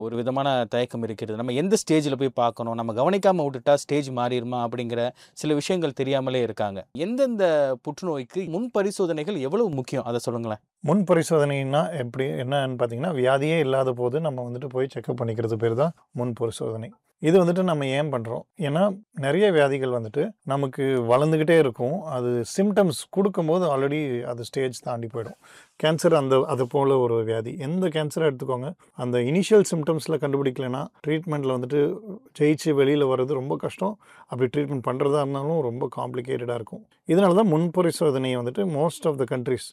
ஒரு விதமான தயக்கம் இருக்கிறது நம்ம எந்த ஸ்டேஜில் போய் பார்க்கணும் நம்ம கவனிக்காமல் விட்டுட்டா ஸ்டேஜ் மாறிடுமா அப்படிங்கிற சில விஷயங்கள் தெரியாமலே இருக்காங்க எந்தெந்த புற்றுநோய்க்கு முன் பரிசோதனைகள் எவ்வளவு முக்கியம் அதை சொல்லுங்களேன் முன் பரிசோதனைனா எப்படி என்னன்னு பார்த்தீங்கன்னா வியாதியே இல்லாத போது நம்ம வந்துட்டு போய் செக்அப் பண்ணிக்கிறது பேர் தான் முன் பரிசோதனை இது வந்துட்டு நம்ம ஏன் பண்ணுறோம் ஏன்னா நிறைய வியாதிகள் வந்துட்டு நமக்கு வளர்ந்துக்கிட்டே இருக்கும் அது சிம்டம்ஸ் கொடுக்கும்போது ஆல்ரெடி அது ஸ்டேஜ் தாண்டி போயிடும் கேன்சர் அந்த அது போல் ஒரு வியாதி எந்த கேன்சரை எடுத்துக்கோங்க அந்த இனிஷியல் சிம்டம்ஸில் கண்டுபிடிக்கலைன்னா ட்ரீட்மெண்ட்டில் வந்துட்டு ஜெயிச்சு வெளியில் வர்றது ரொம்ப கஷ்டம் அப்படி ட்ரீட்மெண்ட் பண்ணுறதா இருந்தாலும் ரொம்ப காம்ப்ளிகேட்டடாக இருக்கும் இதனால தான் முன் பரிசோதனையை வந்துட்டு மோஸ்ட் ஆஃப் த கண்ட்ரிஸ்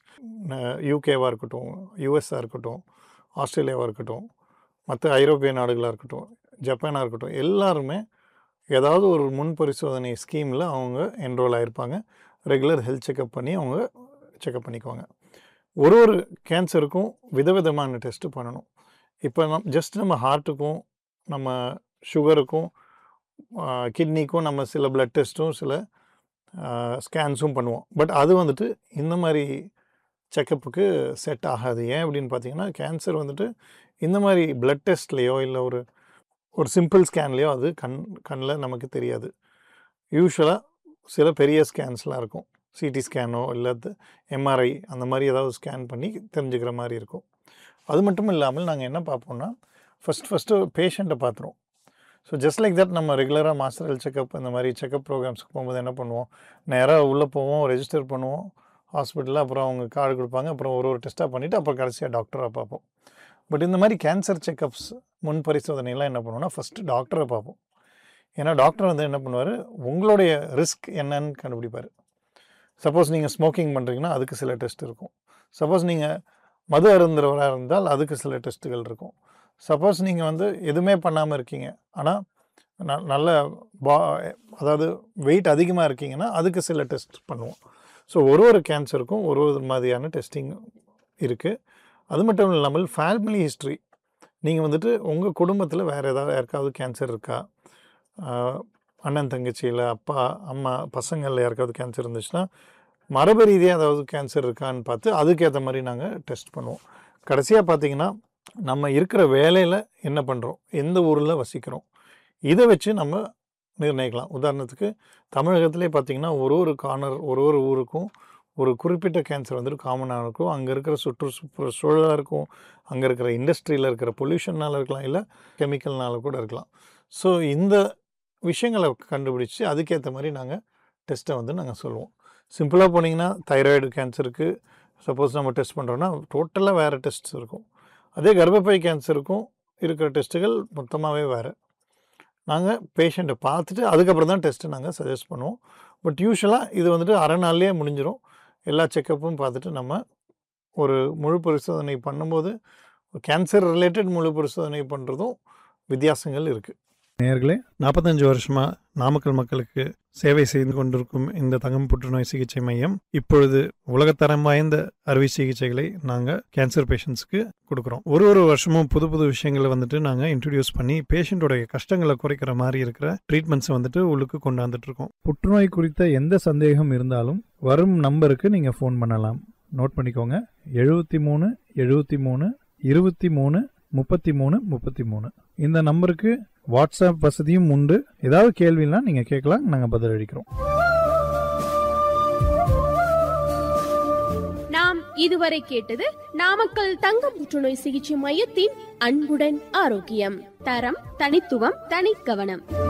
யூகேவாக இருக்கட்டும் யூஎஸ்ஸாக இருக்கட்டும் ஆஸ்திரேலியாவாக இருக்கட்டும் மற்ற ஐரோப்பிய நாடுகளாக இருக்கட்டும் ஜப்பானாக இருக்கட்டும் எல்லாருமே ஏதாவது ஒரு முன் பரிசோதனை ஸ்கீமில் அவங்க என்ரோல் ஆகிருப்பாங்க ரெகுலர் ஹெல்த் செக்கப் பண்ணி அவங்க செக்கப் பண்ணிக்குவாங்க ஒரு ஒரு கேன்சருக்கும் விதவிதமான டெஸ்ட்டு பண்ணணும் இப்போ நம் ஜஸ்ட் நம்ம ஹார்ட்டுக்கும் நம்ம சுகருக்கும் கிட்னிக்கும் நம்ம சில பிளட் டெஸ்ட்டும் சில ஸ்கேன்ஸும் பண்ணுவோம் பட் அது வந்துட்டு இந்த மாதிரி செக்கப்புக்கு செட் ஆகாது ஏன் அப்படின்னு பார்த்தீங்கன்னா கேன்சர் வந்துட்டு இந்த மாதிரி பிளட் டெஸ்ட்லேயோ இல்லை ஒரு ஒரு சிம்பிள் ஸ்கேன்லேயோ அது கண் கண்ணில் நமக்கு தெரியாது யூஸ்வலாக சில பெரிய ஸ்கேன்ஸ்லாம் இருக்கும் சிடி ஸ்கேனோ இல்லை எம்ஆர்ஐ அந்த மாதிரி ஏதாவது ஸ்கேன் பண்ணி தெரிஞ்சுக்கிற மாதிரி இருக்கும் அது மட்டும் இல்லாமல் நாங்கள் என்ன பார்ப்போம்னா ஃபஸ்ட் ஃபஸ்ட்டு பேஷண்ட்டை பார்த்துருவோம் ஸோ ஜஸ்ட் லைக் தட் நம்ம ரெகுலராக மாஸ்டர் ஹெல்த் செக்கப் இந்த மாதிரி செக்கப் ப்ரோக்ராம்ஸ்க்கு போகும்போது என்ன பண்ணுவோம் நேராக உள்ளே போவோம் ரெஜிஸ்டர் பண்ணுவோம் ஹாஸ்பிட்டலில் அப்புறம் அவங்க கார்டு கொடுப்பாங்க அப்புறம் ஒரு ஒரு டெஸ்ட்டாக பண்ணிவிட்டு அப்புறம் கடைசியாக டாக்டரை பார்ப்போம் பட் இந்த மாதிரி கேன்சர் செக்கப்ஸ் முன் பரிசோதனைலாம் என்ன பண்ணுவோம்னா ஃபஸ்ட்டு டாக்டரை பார்ப்போம் ஏன்னா டாக்டர் வந்து என்ன பண்ணுவார் உங்களுடைய ரிஸ்க் என்னன்னு கண்டுபிடிப்பார் சப்போஸ் நீங்கள் ஸ்மோக்கிங் பண்ணுறீங்கன்னா அதுக்கு சில டெஸ்ட் இருக்கும் சப்போஸ் நீங்கள் மது அருந்துறவராக இருந்தால் அதுக்கு சில டெஸ்ட்டுகள் இருக்கும் சப்போஸ் நீங்கள் வந்து எதுவுமே பண்ணாமல் இருக்கீங்க ஆனால் ந நல்ல பா அதாவது வெயிட் அதிகமாக இருக்கீங்கன்னா அதுக்கு சில டெஸ்ட் பண்ணுவோம் ஸோ ஒரு ஒரு கேன்சருக்கும் ஒரு ஒரு மாதிரியான டெஸ்டிங் இருக்குது அது மட்டும் இல்லாமல் ஃபேமிலி ஹிஸ்ட்ரி நீங்கள் வந்துட்டு உங்கள் குடும்பத்தில் வேறு ஏதாவது யாருக்காவது கேன்சர் இருக்கா அண்ணன் தங்கச்சியில் அப்பா அம்மா பசங்களில் யாருக்காவது கேன்சர் இருந்துச்சுன்னா மரபு ரீதியாக ஏதாவது கேன்சர் இருக்கான்னு பார்த்து அதுக்கேற்ற மாதிரி நாங்கள் டெஸ்ட் பண்ணுவோம் கடைசியாக பார்த்தீங்கன்னா நம்ம இருக்கிற வேலையில் என்ன பண்ணுறோம் எந்த ஊரில் வசிக்கிறோம் இதை வச்சு நம்ம நிர்ணயிக்கலாம் உதாரணத்துக்கு தமிழகத்திலே பார்த்திங்கன்னா ஒரு ஒரு கார்னர் ஒரு ஒரு ஊருக்கும் ஒரு குறிப்பிட்ட கேன்சர் வந்துட்டு காமனாக இருக்கும் அங்கே இருக்கிற சுற்றுப்புற சூழலாக இருக்கும் அங்கே இருக்கிற இண்டஸ்ட்ரியில் இருக்கிற பொல்யூஷனால் இருக்கலாம் இல்லை கெமிக்கல்னால கூட இருக்கலாம் ஸோ இந்த விஷயங்களை கண்டுபிடிச்சி அதுக்கேற்ற மாதிரி நாங்கள் டெஸ்ட்டை வந்து நாங்கள் சொல்லுவோம் சிம்பிளாக போனீங்கன்னா தைராய்டு கேன்சருக்கு சப்போஸ் நம்ம டெஸ்ட் பண்ணுறோன்னா டோட்டலாக வேறு டெஸ்ட்ஸ் இருக்கும் அதே கர்ப்பப்பை கேன்சருக்கும் இருக்கிற டெஸ்ட்டுகள் மொத்தமாகவே வேறு நாங்கள் பேஷண்ட்டை பார்த்துட்டு அதுக்கப்புறம் தான் டெஸ்ட்டு நாங்கள் சஜஸ்ட் பண்ணுவோம் பட் யூஸ்வலாக இது வந்துட்டு அரை நாள்லேயே முடிஞ்சிடும் எல்லா செக்கப்பும் பார்த்துட்டு நம்ம ஒரு முழு பரிசோதனை பண்ணும்போது கேன்சர் ரிலேட்டட் முழு பரிசோதனை பண்ணுறதும் வித்தியாசங்கள் இருக்குது நேர்களே நாற்பத்தஞ்சு வருஷமாக நாமக்கல் மக்களுக்கு சேவை செய்து கொண்டிருக்கும் இந்த தங்கம் புற்றுநோய் சிகிச்சை மையம் இப்பொழுது உலகத்தரம் வாய்ந்த அறுவை சிகிச்சைகளை நாங்கள் கேன்சர் பேஷண்ட்ஸ்க்கு கொடுக்குறோம் ஒரு ஒரு வருஷமும் புது புது விஷயங்களை வந்துட்டு நாங்கள் இன்ட்ரடியூஸ் பண்ணி பேஷண்ட்டோடைய கஷ்டங்களை குறைக்கிற மாதிரி இருக்கிற ட்ரீட்மெண்ட்ஸை வந்துட்டு உள்ளுக்கு கொண்டாந்துட்டு இருக்கோம் புற்றுநோய் குறித்த எந்த சந்தேகம் இருந்தாலும் வரும் நம்பருக்கு நீங்கள் ஃபோன் பண்ணலாம் நோட் பண்ணிக்கோங்க எழுபத்தி மூணு எழுபத்தி மூணு இருபத்தி மூணு முப்பத்தி மூணு முப்பத்தி மூணு இந்த நம்பருக்கு வாட்ஸ்அப் வசதியும் உண்டு ஏதாவது கேள்வினா நீங்கள் கேட்கலாம் நாங்கள் பதிலளிக்கிறோம் நாம் இதுவரை கேட்டது நாமக்கல் தங்க புற்றுநோய் சிகிச்சை மையத்தின் அன்புடன் ஆரோக்கியம் தரம் தனித்துவம் தனிக்கவனம்